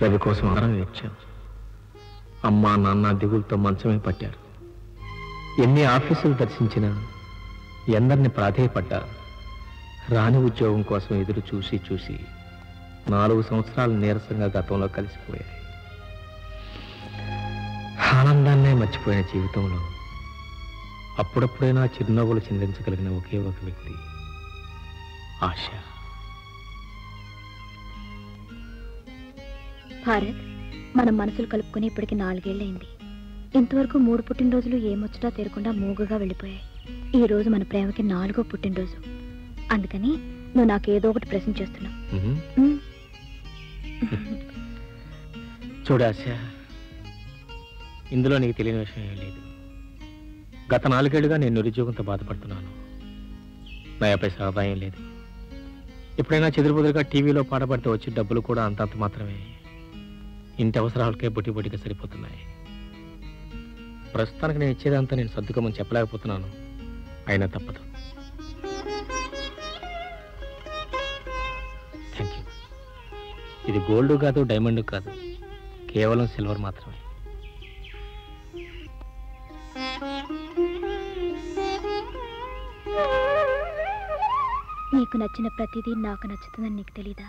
రవి కోసం ఆరం ఇచ్చాను అమ్మా నాన్న దిగులతో మంచమే పట్టారు ఎన్ని ఆఫీసులు దర్శించినా ఎందరిని ప్రాధేయపడ్డా రాని ఉద్యోగం కోసం ఎదురు చూసి చూసి నాలుగు సంవత్సరాలు నీరసంగా గతంలో కలిసిపోయాయి ఆనందాన్నే మర్చిపోయిన జీవితంలో అప్పుడప్పుడైనా చిరునవ్వులు చిందించగలిగిన ఒకే ఒక వ్యక్తి ఆశ భారత్ మనం మనసులు కలుపుకొని ఇప్పటికి నాలుగేళ్లైంది ఇంతవరకు మూడు పుట్టినరోజులు ఏమొచ్చటా తీరకుండా మూగగా వెళ్ళిపోయాయి ఈ రోజు మన ప్రేమకి నాలుగో పుట్టినరోజు అందుకని నువ్వు నాకు ఏదో ఒకటి ప్రశ్న చేస్తున్నావు ఉహుం. ఉమ్, చూడు ఆశ ఇందులో నీకు తెలియని విషయం ఏం లేదు గత నాలుగేళ్లుగా నేను నిరుద్యోగంతో బాధపడుతున్నాను నా పైసా ఆదాయం లేదు ఎప్పుడైనా చెదురుబుదురుగా టీవీలో పాట పడితే వచ్చే డబ్బులు కూడా అంతంత మాత్రమే ఇంటి అవసరాలకే బుట్టి బుట్టిగా సరిపోతున్నాయి ప్రస్తుతానికి నేను ఇచ్చేదంతా నేను సర్దుకోమని చెప్పలేకపోతున్నాను అయినా తప్పదు థ్యాంక్ యూ ఇది గోల్డ్ కాదు డైమండ్ కాదు కేవలం సిల్వర్ మాత్రమే నీకు నచ్చిన ప్రతిదీ నాకు నచ్చుతుందని నీకు తెలీదా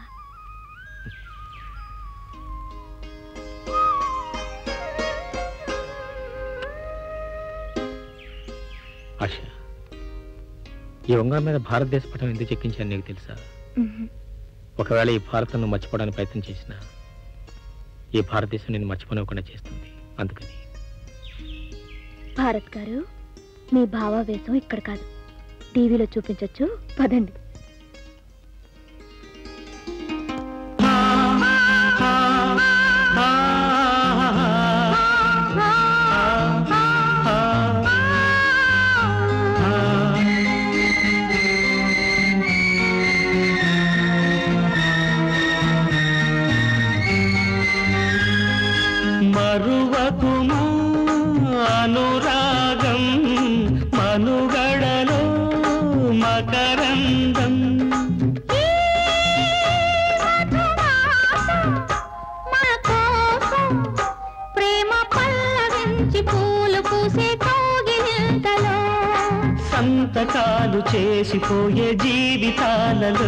ఆశ ఈ ఉంగరం మీద భారతదేశ పటం ఎందుకు చెక్కించాను నీకు తెలుసా ఉహుం. ఒకవేళ ఈ భారతం నువ్వు మర్చిపోవడానికి ప్రయత్నం చేసినా ఈ భారతదేశం నేను మర్చిపోనివ్వకుండా చేస్తుంది అందుకని భారత్ గారు మీ భావావేశం ఇక్కడ కాదు టీవీలో చూపించొచ్చు పదండి మరువకుము అనురాగం మనుగడలో మకరందం ప్రేమ పల్లవించి పూలు పూసే కోగిలింతలో సంతకాలు చేసిపోయే జీవితాలలో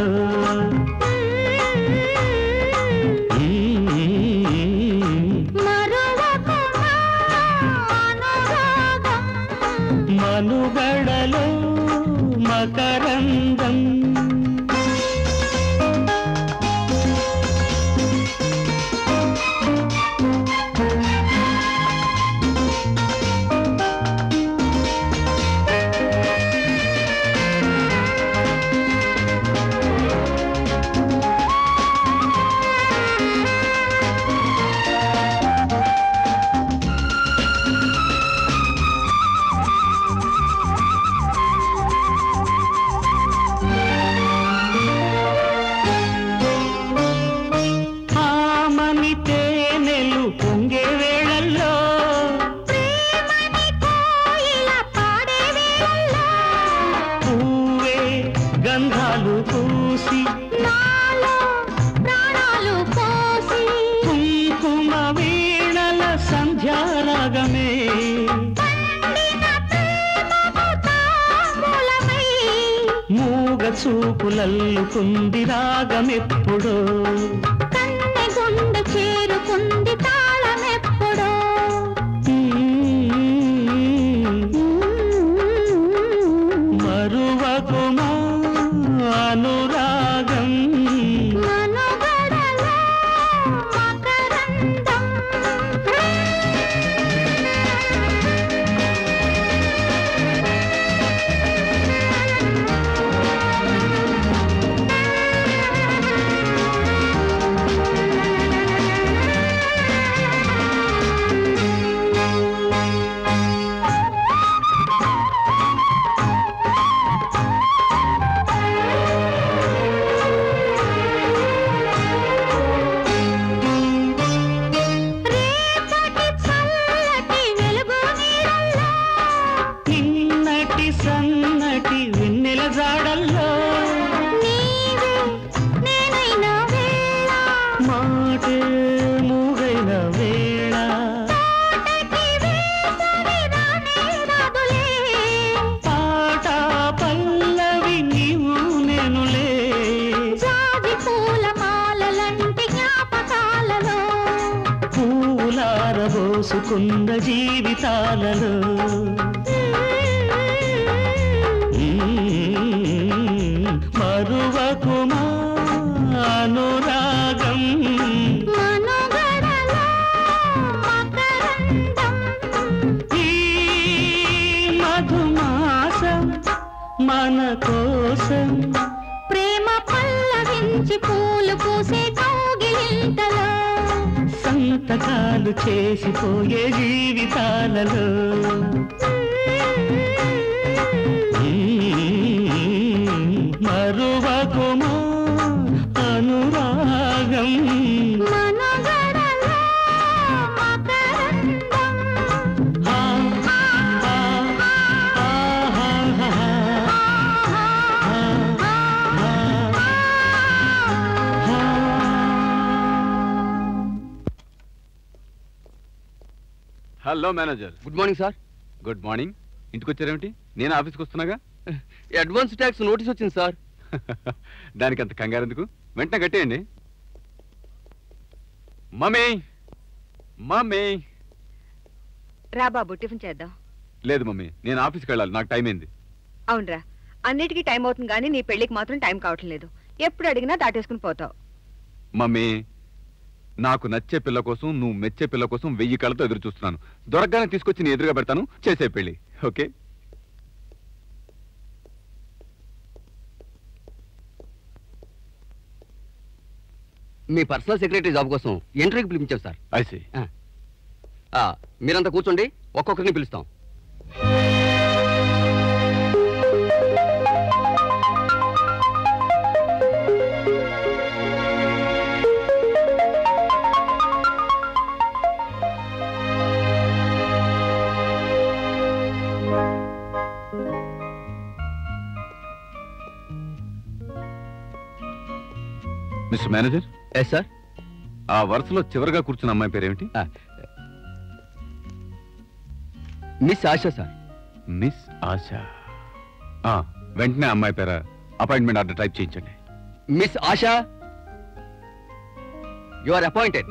మనుగడలో మకరందం ఆమని తేనెలు పొంగే వేళల్లో పువ్వే గంధాలు పూసి కుంకుమ వీణల సంధ్యారాగమే మూగ చూపులల్లుకుంది రాగమెప్పుడో గుండె చేరుకుంది తాళమెప్పుడో మరువకుమా అనురాగం మనుగడలో మకరందం ఆ మాటే మూగైన వేళ పాట పల్లవి నీవు నేనులే పూలారబోసుకున్న జీవితాలలో మ్మ్. మరువకుమా అనురాగం ఈ మధుమాసం మన కోసం ప్రేమ పల్లవించి పూలు పూసే కౌగిలింతలో సంతకాలు చేసిపోయే జీవితాలలో మ్మ్. మరువకుమా అనురాగం మనగడలో మకరందం ఆ, ఆ, ఆహాహా. Hello manager good morning sir good morning ఇంటికి వచ్చారేమిటి నేను ఆఫీస్కి వస్తున్నాగా అడ్వాన్స్ ట్యాక్స్ నోటీస్ వచ్చింది సార్ దానికి అంత కంగారు ఎందుకు వెంటనే కట్టేయండి మమ్మీ మమ్మీ రా బాబు టిఫిన్ చేద్దాం లేదు మమ్మీ నేను ఆఫీస్కి వెళ్ళాలి నాకు టైం అయింది అవునరా అన్నిటికీ టైం అవుతుంది కానీ నీ పెళ్ళికి మాత్రం టైం కావటం లేదు ఎప్పుడు అడిగినా దాటేసుకుని పోతావు మమ్మీ నాకు నచ్చే పిల్ల కోసం నువ్వు మెచ్చే పిల్ల కోసం వెయ్యి కళ్ళతో ఎదురు చూస్తున్నాను దొరకగానే తీసుకొచ్చి నీ ఎదురుగా పెడతాను చేసే పెళ్ళి ఓకే మీ పర్సనల్ సెక్రటరీ జాబ్ కోసం ఇంటర్వ్యూకి పిలిపించాం సార్ ఐసి ఆ, మీరంతా కూర్చోండి ఒక్కొక్కరిని పిలుస్తాం మిస్టర్ మేనేజర్ ఎస్ సార్ ఆ వరుసలో చివరిగా కూర్చున్న అమ్మాయి పేరేమిటి miss Asha sir miss Asha ఆ, వెంటనే అమ్మాయి పేర అపాయింట్మెంట్ ఆర్డర్ టైప్ చేయించండి miss Asha you are appointed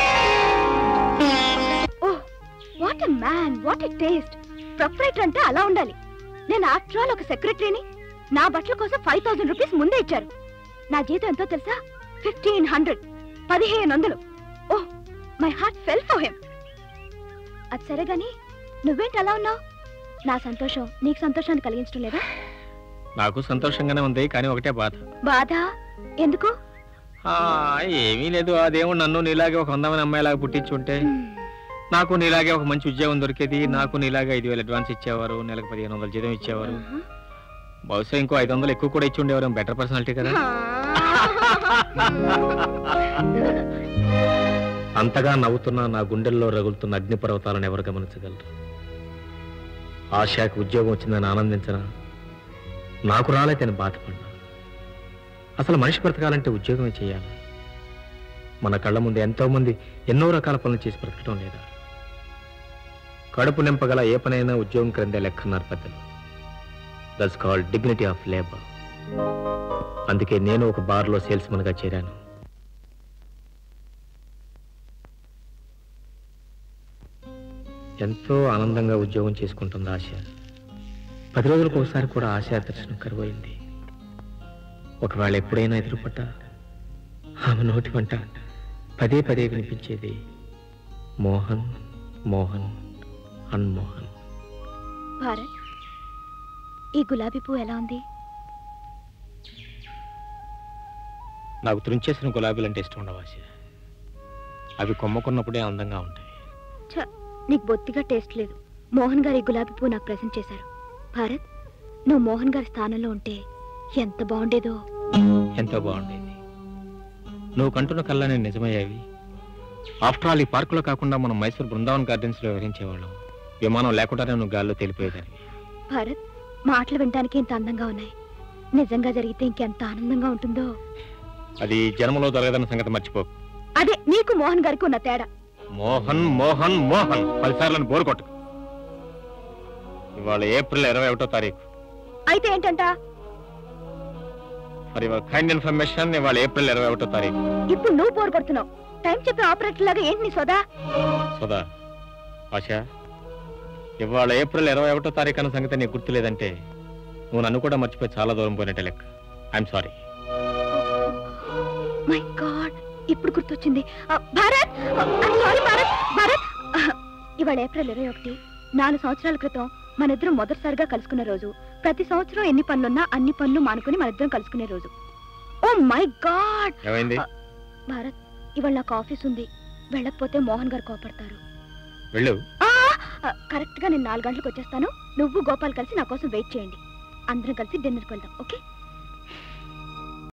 oh what a man what a taste proprietor అంటే అలా ఉండాలి నేను ఆఫ్టర్ ఆల్ ఒక సెక్రటరీని నా బట్టల కోసం ఫైవ్ థౌసండ్ రూపీస్ ముందే ఇచ్చారు నా జీతం ఎంతో తెలుసా ఫిఫ్టీన్ హండ్రెడ్ పదిహేను వందలు oh my heart fell for him అది సరే గాని నువ్వేంటి అలా ఉన్నావు నా సంతోషం నీకు సంతోషాన్ని కలిగించడం లేదా నాకు సంతోషంగానే ఉంది కానీ ఒకటే బాధ బాధ ఎందుకు ఆ, ఏమీ లేదు అదేమో నన్ను నీలాగే ఒక అందమైన అమ్మాయిలాగా పుట్టించుంటే నాకు నీలాగే ఒక మంచి ఉద్యోగం దొరికేది నాకు నీలాగే ఐదు వేలు అడ్వాన్స్ ఇచ్చేవారు నెలకు పదిహేను వందలు జీతం ఇచ్చేవారు బహుశా ఇంకో ఐదు వందలు ఎక్కువ కూడా ఇచ్చి ఉండేవారు బెటర్ పర్సనాలిటీ కదా అంతగా నవ్వుతున్న నా గుండెల్లో రగులుతున్న అగ్నిపర్వతాలను ఎవరు గమనించగలరు ఆశాకి ఉద్యోగం వచ్చిందని ఆనందించనా నాకు రాలేదని బాధపడ్డా అసలు మనిషి బ్రతకాలంటే ఉద్యోగమే చేయాలి మన కళ్ళ ముందు ఎంతో మంది ఎన్నో రకాల పనులు చేసి బ్రతకడం లేదా కడుపు నింపగల ఏ పనైనా ఉద్యోగం క్రిందే లెక్కన్నారు పెద్దలు that's called dignity of labour అందుకే నేను ఒక బార్లో సేల్స్మన్గా చేరాను ఎంతో ఆనందంగా ఉద్యోగం చేసుకుంటుంది ఆశ పది రోజులకు ఒకసారి కూడా ఆశా దర్శనం కరువైంది ఒకవేళ ఎప్పుడైనా ఎదురుపడ్డా ఆమె నోటి వంట పదే పదే వినిపించేది మోహన్ మోహన్ అన్మోహన్ భారత్ ఈ గులాబీ పువ్వు ఎలా ఉంది నాకు తుంచేసిన గులాబీలంటే ఇష్టం ఉండవు ఆశ అవి కొమ్మకున్నప్పుడే అందంగా ఉంటాయి ఛ, నీకు బొత్తిగా టేస్ట్ లేదు మోహన్ గారి ఈ గులాబీ పువ్వు నాకు ప్రెజెంట్ చేశారు భారత్ నువ్వు మోహన్ గారి స్థానంలో ఉంటే ఎంత బాగుండేదో ఎంతో బాగుండేది నువ్వు కంటున్న కళ్ళని నిజమయ్యావి ఆఫ్టర్ ఆల్ ఈ పార్కులో కాకుండా మనం మైసూర్ బృందావన్ గార్డెన్స్ లో వివరించేవాళ్ళం విమానం లేకుండానే నువ్వు గాల్లో తెలిపోయేదానివి భారత్ మాటలు వినడానికి ఇంత అందంగా ఉన్నాయి నిజంగా జరిగితే ఇంకెంత ఆనందంగా ఉంటుందో అది జన్మలో జరగదన్న సంగతి మర్చిపో అదే నీకు మోహన్ గారికి ఉన్న తేడా మోహన్ మోహన్ మోహన్ పదిసార్లను బోరు కొట్టకు ఇవాళ ఏప్రిల్ ఇరవై ఒకటో తారీఖు అయితే ఏంటంట ఫర్ యువర్ కైండ్ ఇన్ఫర్మేషన్ ఇవాళ ఏప్రిల్ ఇరవై ఒకటో తారీఖు ఇప్పుడు నువ్వు బోర్ కొడుతున్నావు టైం చెప్పే ఆపరేటర్ లాగా ఏంటి నీ సోదా సుధా ఆశ ఇవాళ ఏప్రిల్ ఇరవై ఒకటో తారీఖు అన్న సంగతి నీకు గుర్తులేదంటే నువ్వు నన్ను కూడా మర్చిపోయి చాలా దూరం పోయినట్టే లెక్క ఐఎమ్ సారీ మై గాడ్ ఇప్పుడు గుర్తొచ్చింది ఆ, భారత్ సారీ భారత్ భారత్ ఆ, ఇవాళ ఏప్రిల్ ఇరవై ఒకటి నాలుగు సంవత్సరాల క్రితం మన ఇద్దరం మొదటిసారిగా కలుసుకున్న రోజు ప్రతి సంవత్సరం ఎన్ని పనులున్నా అన్ని పనులు మానుకుని మన ఇద్దరం కలుసుకునే రోజు ఓ మై గాడ్ ఏమైంది భారత్ ఇవాళ నాకు ఆఫీస్ ఉంది వెళ్ళకపోతే మోహన్ గారు కోపడతారు వెళ్ళు కరెక్ట్ గా నేను నాలుగు గంటలకు వచ్చేస్తాను నువ్వు గోపాల్ కలిసి నా కోసం వెయిట్ చేయండి అందరం కలిసి డిన్నర్కి వెళ్దాం ఓకే